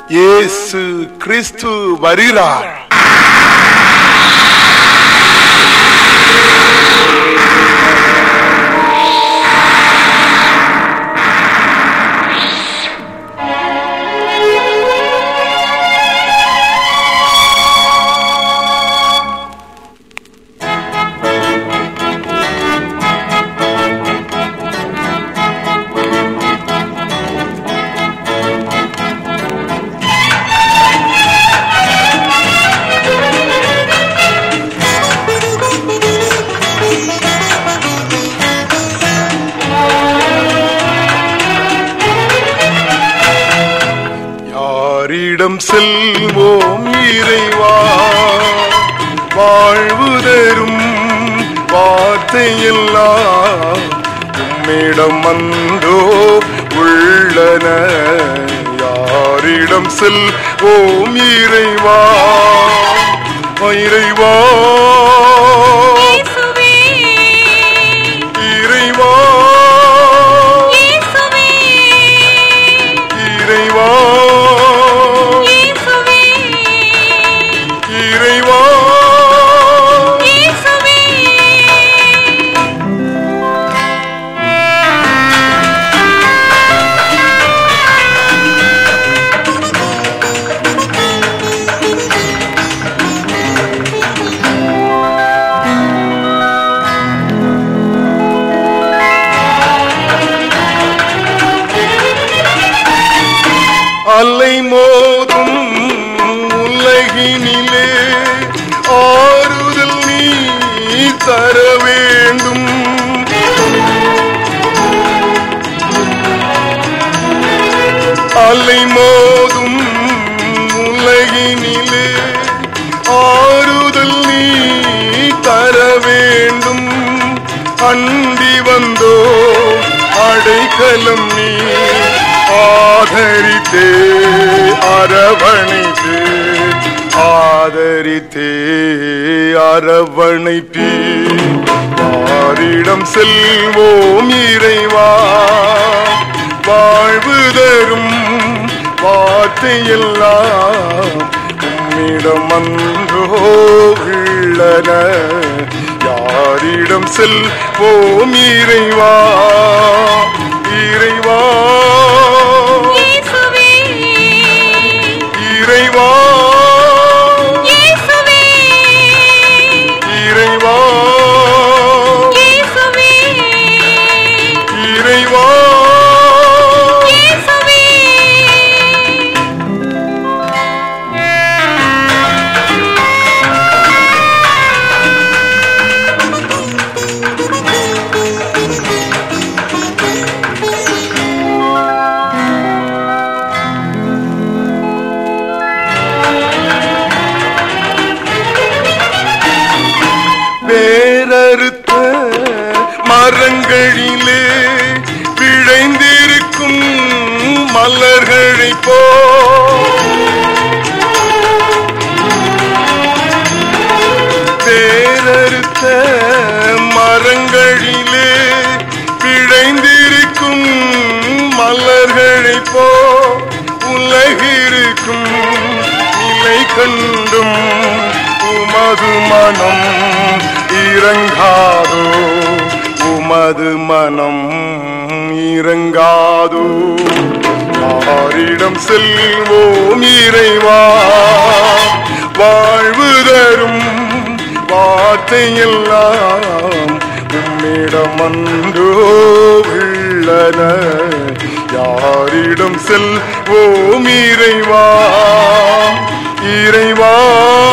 இயேசு கிறிஸ்து வருகிறார் யாரிடம் செல்வோம் இறைவா வாழ்வு தரும் வார்த்தையெல்லாம் உம்மிடம் வந்தோ உள்ளன யாரிடம் செல்வோம் இறைவா இறைவா இயேசுவே இறைவா இயேசுவே இறைவா இயேசுவே இறைவா இயேசுவே அலை மோதும் உலகினிலே ஆறுதல் நீ தர வேண்டும் அலை மோதும் உலகினிலே ஆறுதல் நீ தர வேண்டும் அண்டி வந்தோ அடைக்கலம் நீ ஆதரித்தே அரவணைத்து ஆதரித்தே அரவணைப்பி யாரிடம் செல்வோம் இறைவா வாழ்வு தரும் வார்த்தையெல்லாம் உம்மிடம் அன்றோ உள்ளன யாரிடம் செல்வோம் இறைவா இறைவா இயேசுவே இறைவா இயேசுவே இறைவா இயேசுவே இறைவா இயேசுவே வேரறுத்த மரங்களிலே விழைந்திருக்கும் மலர்களை போ வேரறுத்த மரங்களிலே விழைந்திருக்கும் மலர்களை போ உலகிருக்கும் நிலை கண்டும் உமது மனம் இறங்காதோ உமது மனம் இறங்காதோ யாரிடம் செல்வோம் இறைவா வாழ்வு தரும் வார்த்தையெல்லாம் உம்மிடம் அன்றோ உள்ளன யாரிடம் செல்வோம் இறைவா இறைவா